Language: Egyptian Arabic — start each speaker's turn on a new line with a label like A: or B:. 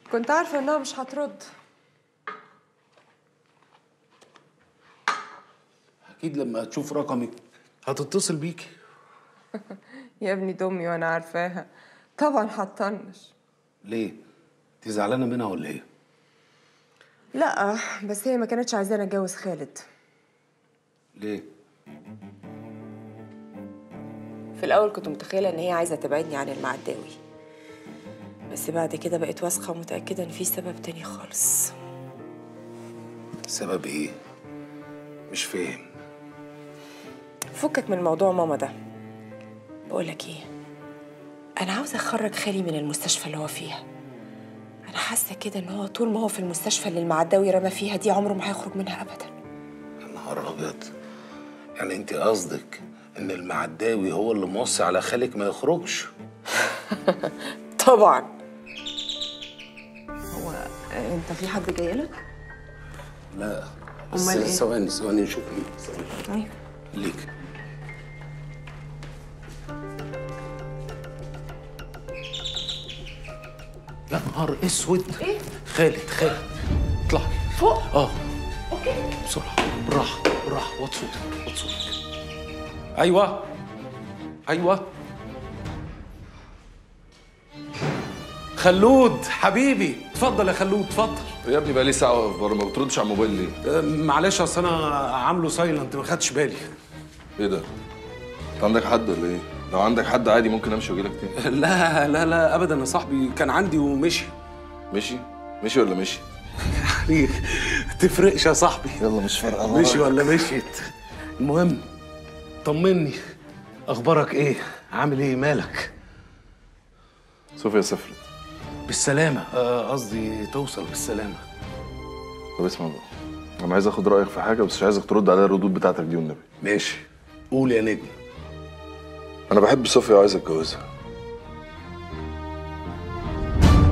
A: كنت عارفة انها مش هترد
B: اكيد لما هتشوف رقمك هتتصل بيكي
A: يا ابني دمي وانا عارفاها طبعا هتطنش
B: ليه انت زعلانه منها ولا ايه
A: لا بس هي ما كانتش عايزاني اتجوز خالد
B: ليه
A: في الاول كنت متخيله ان هي عايزه تبعدني عن المعداوي بس بعد كده بقيت واثقه ومتاكده ان في سبب تاني خالص
B: سبب ايه مش فاهم
A: فكك من موضوع ماما ده بقولك ايه انا عاوزه اخرج خالي من المستشفى اللي هو فيها انا حاسه كده ان هو طول ما هو في المستشفى اللي المعداوي رمى فيها دي عمره ما هيخرج منها ابدا
B: يا نهار ابيض يعني انت قصدك ان المعداوي هو اللي موصي على خالك ما يخرجش
A: طبعا هو انت في حد جاي لك
B: لا بس
A: أمال إيه؟
B: ثواني ثواني نشوف مين ثواني
A: طيب
B: ليك يا نهار اسود
A: إيه؟
B: خالد خالد اطلعي
A: فوق
B: اه
A: اوكي
B: بسرعه بالراحه بالراحه وطي صوتك وطي صوتك ايوه ايوه خلود حبيبي اتفضل يا خلود اتفضل
C: يا ابني بقى لي ساعه واقف بره ما بتردش على الموبايل ليه؟
B: أه، معلش اصل انا عامله سايلنت ما خدتش بالي
C: ايه ده؟ انت عندك حد ولا ايه؟ لو عندك حد عادي ممكن امشي واجي لك تاني
B: لا لا لا ابدا يا صاحبي كان عندي ومشي
C: مشي؟ مشي ولا مشي؟
B: يعني تفرقش يا صاحبي
C: يلا مش فارقه
B: مشي ولا مشيت المهم طمني اخبارك ايه عامل ايه مالك
C: صوفيا سافرت
B: بالسلامه آه، قصدي توصل بالسلامه
C: طب اسمع بقى انا عايز اخد رايك في حاجه بس مش عايزك ترد عليا الردود بتاعتك دي والنبي
B: ماشي قول يا نجم
C: انا بحب صوفيا وعايز اتجوزها